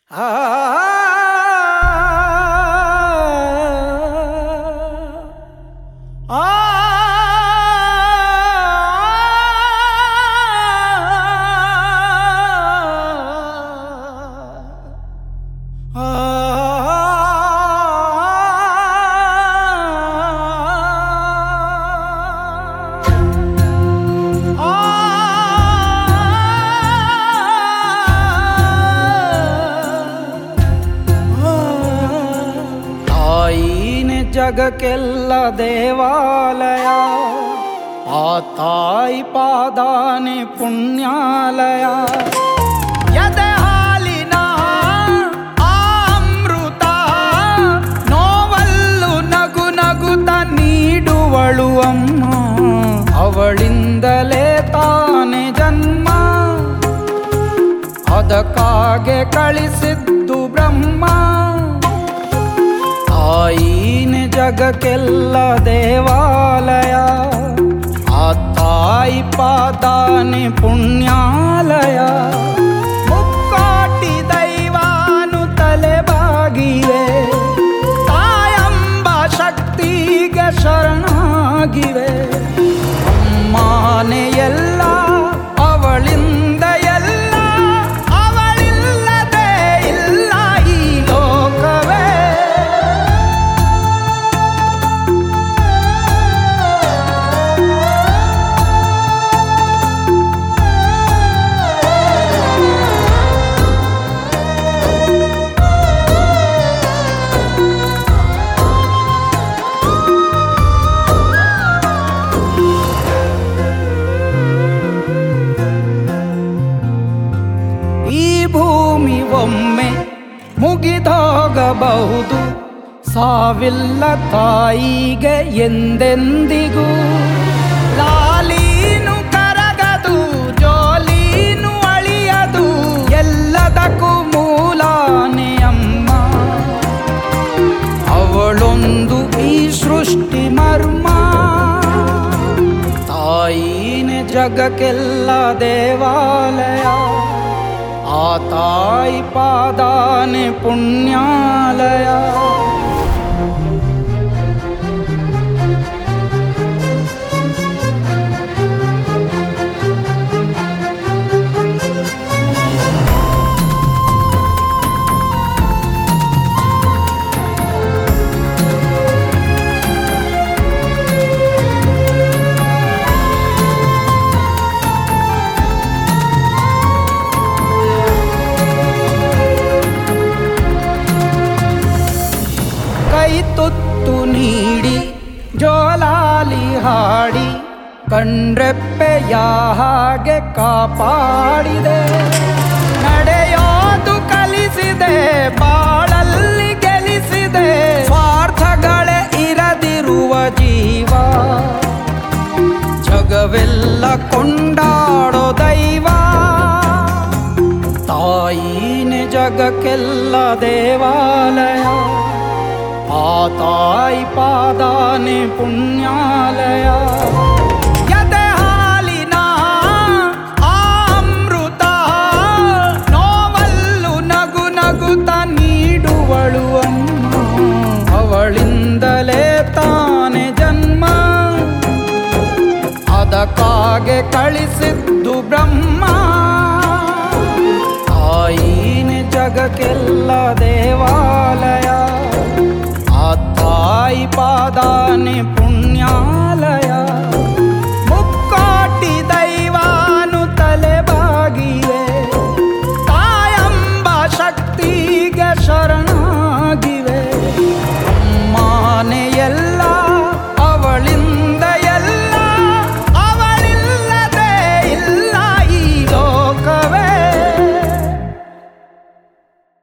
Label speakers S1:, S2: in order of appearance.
S1: ತಾಯಿನೇ ಜಗಕ್ಕೆಲ್ಲ ದೇವಾಲಯ ಆ ತಾಯಿ ಪಾದಾನೆ ಪುಣ್ಯಾಲಯ ಎದೆ ಹಾಲಿನ ಆ ಅಮೃತ ನೋವಲ್ಲು ನಗು ನಗುತ್ತ ನೀಡುವಳು ಅಮ್ಮ ಅವಳಿಂದಲೇ ತಾನೆ ಜನ್ಮ ಅದಕ್ಕಾಗೆ ಕಳಿಸಿದ್ದು ಬ್ರಹ್ಮ ತಾಯಿನ ಜಗಕ್ಕೆಲ್ಲ ದೇವಾಲಯ ಆ ತಾಯಿ ಪಾದಾನೆ ಪುಣ್ಯಾಲಯ ಮುಕ್ಕೋಟಿ ದೈವಾನು ತಲೆ ಬಾಗಿವೆ ತಾಯಂಬ ಶಕ್ತಿಗೆ ಶರಣಾಗಿವೆ ಅಮ್ಮನೆ ಎಲ್ಲ ಅವಳಿಂದ ಎಲ್ಲ ಅವಳಿಲ್ಲದೆ ಇಲ್ಲ ಈ ಲೋಕವೇ ಈ ಭೂಮಿ ಒಮ್ಮೆ ಮುಗಿದೋಗಬಹುದು ಸಾವಿಲ್ಲ ತಾಯಿಗೆ ಎಂದೆಂದಿಗೂ ಲಾಲೀನು ಕರಗದು ಜೋಲೀನು ಅಳಿಯದು ಎಲ್ಲದಕ್ಕೂ ಮೂಲಾನೆ ಅಮ್ಮ ಅವಳೊಂದು ಈ ಸೃಷ್ಟಿ ಮರ್ಮ ತಾಯಿನೇ ಜಗಕ್ಕೆಲ್ಲ ದೇವಾಲಯ ಆ ತಾಯಿ ಪಾದಾನೆ ಪುಣ್ಯಾಲಯ ಕೈ ತುತ್ತು ನೀಡಿ ಜೋಲಾಲಿ ಹಾಡಿ ಕಣ್ರೆಪ್ಪೆಯ ಹಾಗೆ ಕಾಪಾಡಿದೆ ನಡೆಯೋದು ಕಲಿಸಿದೆ ಬಾಳಲ್ಲಿ ಗೆಲಿಸಿದೆ ಸ್ವಾರ್ಥಗಳೇ ಇರದಿರುವ ಜೀವ ಜಗವೆಲ್ಲ ಕೊಂಡಾಡೋ ದೈವ ತಾಯಿನೇ ಜಗಕ್ಕೆಲ್ಲ ದೇವಾಲಯ ಆ ತಾಯಿ ಪಾದಾನೆ ಪುಣ್ಯಾಲಯ ಎದೆ ಹಾಲಿನ ಆ ಅಮೃತ ನೋವಲ್ಲು ನಗು ನಗುತ್ತ ನೀಡುವಳು ಅಮ್ಮ ಅವಳಿಂದಲೇ ತಾನೆ ಜನ್ಮ ಅದಕ್ಕಾಗೆ ಕಳಿಸಿದ್ದು ಬ್ರಹ್ಮ ತಾಯಿನೇ ಜಗಕ್ಕೆಲ್ಲ ದೇವಾಲಯ ಆ ತಾಯಿ ಪಾದಾನೆ